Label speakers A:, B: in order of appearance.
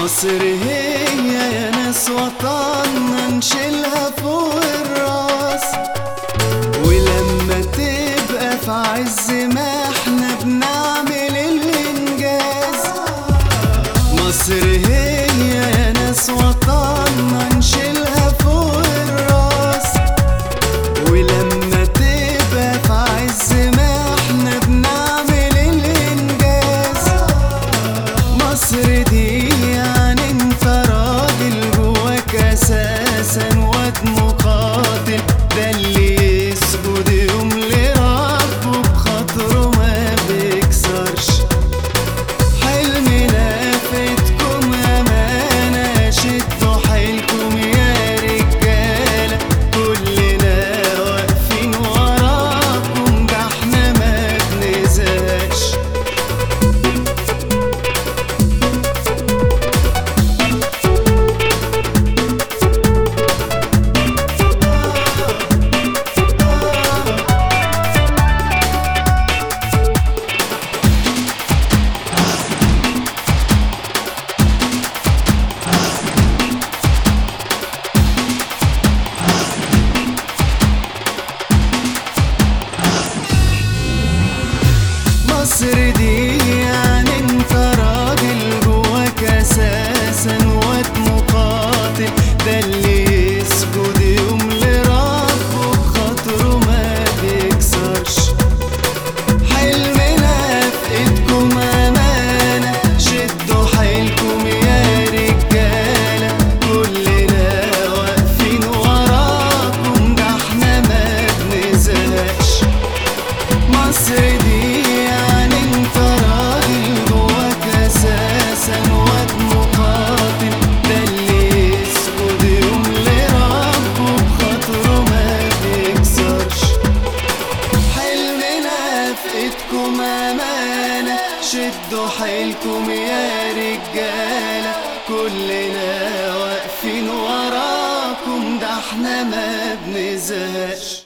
A: مصر هي يا ناس وطننا نشيلها فوق الراس ولما تبقى في عز ما احنا بنعمل الانجاز مصر هي يا ناس وطننا نشيلها فوق الراس ولما تبقى في عز ما احنا بنعمل الانجاز مصر دي يعني انت راجل جواك اساسا واد مقاتل ده اللي يسجد يوم لربه بخاطره ما بيكسرش حلمنا فاتكم امانه شدوا حيلكم يا رجاله كلنا واقفين وراكم ده احنا ما بنزهقش مصر دي يعني انت راجل جواك اساسا واد مقاتل ده اللي يسجد يوم لربه بخاطره ما بيكسرش حلمنا في ايدكم امانه شدوا حيلكم يا رجاله كلنا واقفين وراكم ده احنا ما بنزهقش مصر دي يعني انت راجل جواك اساسا واد مقاتل ده اللي يسجد يوم لربه بخاطره ما بيكسرش حلمنا في ايدكم امانه شدوا حيلكم يا رجاله كلنا واقفين وراكم ده احنا ما بنزهقش